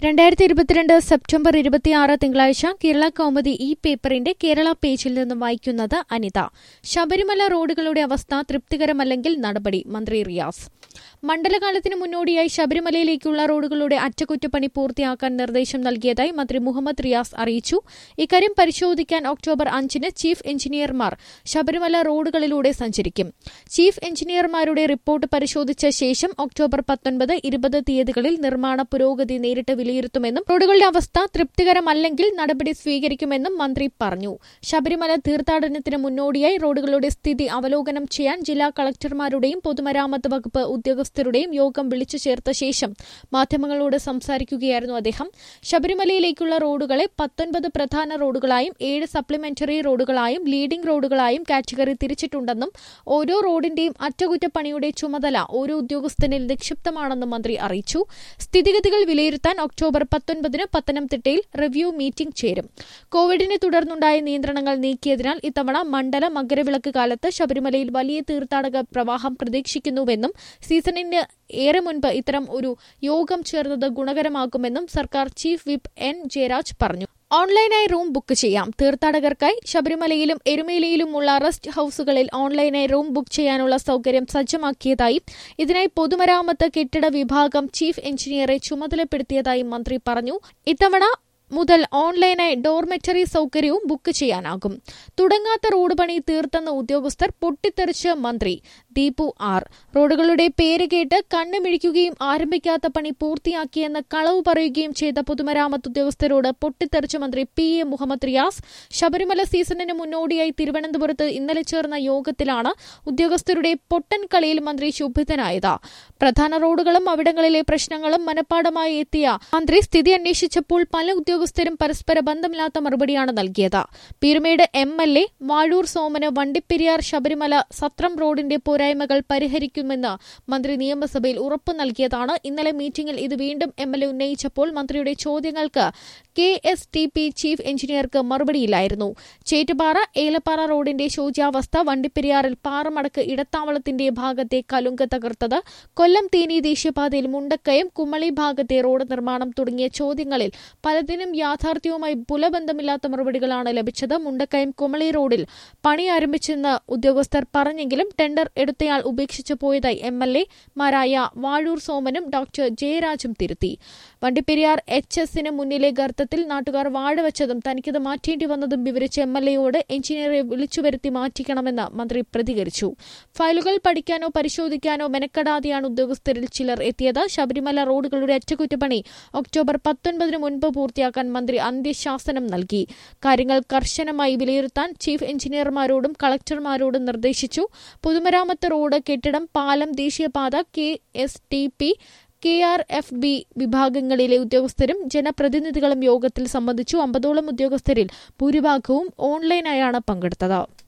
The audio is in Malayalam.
രണ്ടായിരത്തി ഇരുപത്തിരണ്ട് സെപ്റ്റംബർ ഇരുപത്തിയാറ് തിങ്കളാഴ്ച കേരള കൗമുദി ഈ പേപ്പറിന്റെ കേരള പേജിൽ നിന്നും വായിക്കുന്നത് അനിത ശബരിമല റോഡുകളുടെ അവസ്ഥ തൃപ്തികരമല്ലെങ്കിൽ നടപടി മന്ത്രി റിയാസ് മണ്ഡലകാലത്തിന് മുന്നോടിയായി ശബരിമലയിലേക്കുള്ള റോഡുകളുടെ അറ്റകുറ്റപ്പണി പൂർത്തിയാക്കാൻ നിർദ്ദേശം നൽകിയതായി മന്ത്രി മുഹമ്മദ് റിയാസ് അറിയിച്ചു ഇക്കാര്യം പരിശോധിക്കാൻ ഒക്ടോബർ അഞ്ചിന് ചീഫ് എഞ്ചിനീയർമാർ ശബരിമല റോഡുകളിലൂടെ സഞ്ചരിക്കും ചീഫ് എഞ്ചിനീയർമാരുടെ റിപ്പോർട്ട് പരിശോധിച്ച ശേഷം ഒക്ടോബർ പത്തൊൻപത് ഇരുപത് തീയതികളിൽ നിർമ്മാണ പുരോഗതി നേരിട്ട് വിലയിരുത്തുമെന്നും റോഡുകളുടെ അവസ്ഥ തൃപ്തികരമല്ലെങ്കിൽ നടപടി സ്വീകരിക്കുമെന്നും മന്ത്രി പറഞ്ഞു ശബരിമല തീർത്ഥാടനത്തിന് മുന്നോടിയായി റോഡുകളുടെ സ്ഥിതി അവലോകനം ചെയ്യാൻ ജില്ലാ കളക്ടർമാരുടെയും പൊതുമരാമത്ത് വകുപ്പ് ഉദ്യോഗസ്ഥരുടെയും യോഗം വിളിച്ചു ചേർത്ത ശേഷം മാധ്യമങ്ങളോട് സംസാരിക്കുകയായിരുന്നു അദ്ദേഹം ശബരിമലയിലേക്കുള്ള റോഡുകളെ പത്തൊൻപത് പ്രധാന റോഡുകളായും ഏഴ് സപ്ലിമെന്ററി റോഡുകളായും ലീഡിംഗ് റോഡുകളായും കാറ്റഗറി തിരിച്ചിട്ടുണ്ടെന്നും ഓരോ റോഡിന്റെയും അറ്റകുറ്റപ്പണിയുടെ ചുമതല ഓരോ ഉദ്യോഗസ്ഥനിൽ നിക്ഷിപ്തമാണെന്നും മന്ത്രി അറിയിച്ചു സ്ഥിതിഗതികൾ വിലയിരുത്താൻ ഒക്ടോബർ പത്തൊൻപതിന് പത്തനംതിട്ടയിൽ റിവ്യൂ മീറ്റിംഗ് ചേരും കോവിഡിനെ തുടർന്നുണ്ടായ നിയന്ത്രണങ്ങൾ നീക്കിയതിനാൽ ഇത്തവണ മണ്ഡല മകരവിളക്ക് കാലത്ത് ശബരിമലയിൽ വലിയ തീർത്ഥാടക പ്രവാഹം പ്രതീക്ഷിക്കുന്നുവെന്നും സീസണിന് ഏറെ മുൻപ് ഇത്തരം ഒരു യോഗം ചേർന്നത് ഗുണകരമാകുമെന്നും സർക്കാർ ചീഫ് വിപ്പ് എൻ ജയരാജ് പറഞ്ഞു ഓൺലൈനായി റൂം ബുക്ക് ചെയ്യാം തീർത്ഥാടകർക്കായി ശബരിമലയിലും എരുമേലിയിലുമുള്ള റെസ്റ്റ് ഹൌസുകളിൽ ഓൺലൈനായി റൂം ബുക്ക് ചെയ്യാനുള്ള സൌകര്യം സജ്ജമാക്കിയതായി ഇതിനായി പൊതുമരാമത്ത് കെട്ടിട വിഭാഗം ചീഫ് എഞ്ചിനീയറെ ചുമതലപ്പെടുത്തിയതായി മന്ത്രി പറഞ്ഞു ഇത്തവണ മുതൽ ഓൺലൈനായി ഡോർമെറ്ററി സൌകര്യവും ബുക്ക് ചെയ്യാനാകും തുടങ്ങാത്ത റോഡ് പണി തീർത്തെന്ന ഉദ്യോഗസ്ഥർ പൊട്ടിത്തെറിച്ച് മന്ത്രി ദീപു ആർ റോഡുകളുടെ പേര് കേട്ട് കണ്ണുമിഴിക്കുകയും ആരംഭിക്കാത്ത പണി പൂർത്തിയാക്കിയെന്ന് കളവ് പറയുകയും ചെയ്ത പൊതുമരാമത്ത് ഉദ്യോഗസ്ഥരോട് പൊട്ടിത്തെറിച്ച മന്ത്രി പി എ മുഹമ്മദ് റിയാസ് ശബരിമല സീസണിന് മുന്നോടിയായി തിരുവനന്തപുരത്ത് ഇന്നലെ ചേർന്ന യോഗത്തിലാണ് ഉദ്യോഗസ്ഥരുടെ പൊട്ടൻ കളിയിൽ മന്ത്രി ശുഭിതനായത് പ്രധാന റോഡുകളും അവിടങ്ങളിലെ പ്രശ്നങ്ങളും മനഃപ്പാടമായി എത്തിയ മന്ത്രി സ്ഥിതി അന്വേഷിച്ചപ്പോൾ പല ഉദ്യോഗസ്ഥരും പരസ്പര ബന്ധമില്ലാത്ത മറുപടിയാണ് നൽകിയത് Peerumedu M L A Vazhoor സോമന് വണ്ടിപ്പെരിയാർ ശബരിമല സത്രം റോഡിന്റെ പോരായ്മകൾ പരിഹരിക്കുമെന്ന് മന്ത്രി നിയമസഭയിൽ ഉറപ്പു നൽകിയതാണ് ഇന്നലെ മീറ്റിംഗിൽ ഇത് വീണ്ടും എം എൽ എ ഉന്നയിച്ചപ്പോൾ മന്ത്രിയുടെ ചോദ്യങ്ങൾക്ക് K S T P chief എഞ്ചിനീയർക്ക് മറുപടിയില്ലായിരുന്നു ചേറ്റുപാറ ഏലപ്പാറ റോഡിന്റെ ശോച്യാവസ്ഥ വണ്ടിപ്പെരിയാറിൽ പാറമടക്ക് ഇടത്താവളത്തിന്റെ ഭാഗത്തെ കലുങ്ക് തകർത്തത് കൊല്ലം തേനി ദേശീയപാതയിൽ മുണ്ടക്കയം കുമ്മളി ഭാഗത്തെ റോഡ് നിർമ്മാണം തുടങ്ങിയ ചോദ്യങ്ങളിൽ പലതിനും യാഥാർത്ഥ്യവുമായി പുലബന്ധമില്ലാത്ത മറുപടികളാണ് ലഭിച്ചത് മുണ്ടക്കയം കുമളി റോഡിൽ പണി ആരംഭിച്ചെന്ന് ഉദ്യോഗസ്ഥർ പറഞ്ഞെങ്കിലും ടെൻഡർ എടുത്തയാൾ ഉപേക്ഷിച്ചു പോയതായി എം എൽ എമാരായ വാഴൂർ സോമനും ഡോക്ടർ ജയരാജും തിരുത്തി വണ്ടിപ്പെരിയാർ എച്ച് എസിന് മുന്നിലെ ഗർത്തത്തിൽ നാട്ടുകാർ വാഴവച്ചതും തനിക്കത് മാറ്റേണ്ടി വന്നതും വിവരിച്ച എം എൽ എയോട് എഞ്ചിനീയറെ വിളിച്ചുവരുത്തി മാറ്റിക്കണമെന്ന് മന്ത്രി പ്രതികരിച്ചു ഫയലുകൾ പഠിക്കാനോ പരിശോധിക്കാനോ മെനക്കെടാതെയാണ് ഉദ്യോഗസ്ഥരിൽ ചിലർ എത്തിയത് ശബരിമല റോഡുകളുടെ അറ്റകുറ്റപ്പണി ഒക്ടോബർ പത്തൊൻപതിന് മുൻപ് പൂർത്തിയാക്കാൻ മന്ത്രി അന്ത്യശാസനം നൽകി കാര്യങ്ങൾ കർശനമായി വിലയിരുത്താൻ ചീഫ് എഞ്ചിനീയർമാരോടും കളക്ടർമാരോടും നിർദ്ദേശിച്ചു പൊതുമരാമത്ത് റോഡ് കെട്ടിടം പാലം ദേശീയപാത K S T P K R F B വിഭാഗങ്ങളിലെ ഉദ്യോഗസ്ഥരും ജനപ്രതിനിധികളും യോഗത്തിൽ സംബന്ധിച്ചു അമ്പതോളം ഉദ്യോഗസ്ഥരിൽ ഭൂരിഭാഗവും ഓൺലൈനായാണ് പങ്കെടുത്തത്